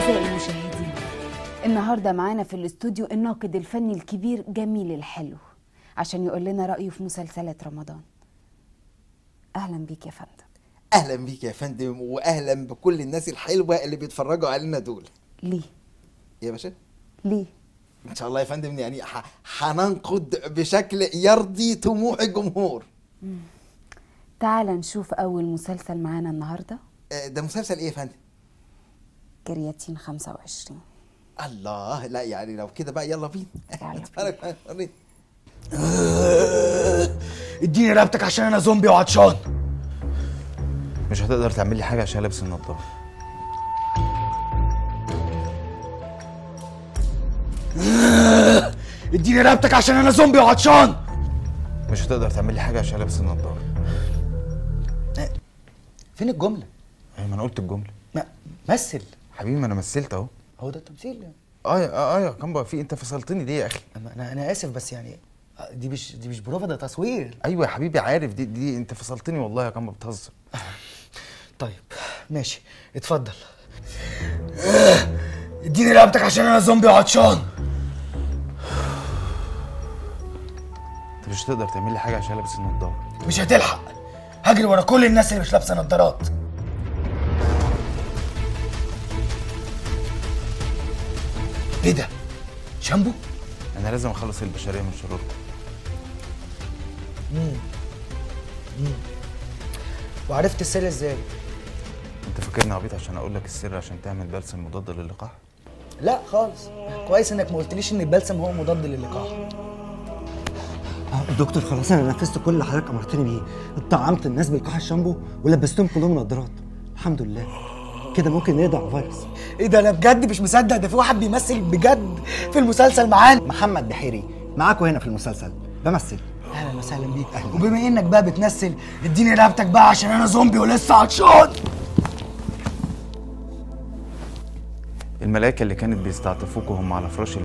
أعزائي المشاهدين النهاردة معانا في الاستوديو الناقد الفني الكبير جميل الحلو عشان يقول لنا رأيه في مسلسلات رمضان أهلا بيك يا فندم اهلا بيك يا فندم واهلا بكل الناس الحلوه اللي بيتفرجوا علينا دول ليه؟ يا باشا ليه؟ ان شاء الله يا فندم يعني ح- هننقد بشكل يرضي طموح الجمهور تعال نشوف أول مسلسل معانا النهاردة آه، ده مسلسل ايه يا فندم كرياتين 25 الله لا يعني لو كده بقى يلا بينا يلا اتفرج بقى، وريني. اديني رقبتك عشان انا زومبي وعطشان مش هتقدر تعمل لي حاجه عشان لابس النضاره اديني رقبتك عشان انا زومبي وعطشان مش هتقدر تعمل لي حاجه عشان لابس النضاره فين الجمله ايوه ما انا قلت الجمله ما مثل حبيبي ما انا مثلت اهو هو ده التمثيل يعني اه يا- اه اه يا كامبا في انت فصلتني ليه يا اخي انا انا, أنا اسف بس يعني آه، دي مش دي مش بروفا ده تصوير ايوه يا حبيبي عارف دي دي انت فصلتني والله يا كامبا بتهزر طيب ماشي اتفضل اديني رقبتك عشان انا زومبي وعطشان انت مش هتقدر تعمل لي حاجه عشان لابس النضاره مش هتلحق هجري ورا كل الناس اللي مش لابسه نظارات ايه ده شامبو انا لازم اخلص البشريه من شروركم وعرفت السر ازاي انت فاكرني عبيط عشان اقول لك السر عشان تعمل بلسم مضاد للقاح لا خالص كويس انك ما قلتليش ان البلسم هو مضاد للقاح آه، دكتور خلاص انا نفذت كل اللي حضرتك امرتني بيه طعمت الناس بالكحه الشامبو ولبستهم كلهم نظارات الحمد لله كده ممكن نقضي على الفيروس ايه ده انا بجد مش مصدق ده في واحد بيمثل بجد في المسلسل معانا محمد بحيري معاكم هنا في المسلسل بمثل اهلا وسهلا بيك وبما انك بقى بتمثل اديني رقبتك بقى عشان انا زومبي ولسه عطشان الملائكه اللي كانت بيستعطفوك وهم على فراش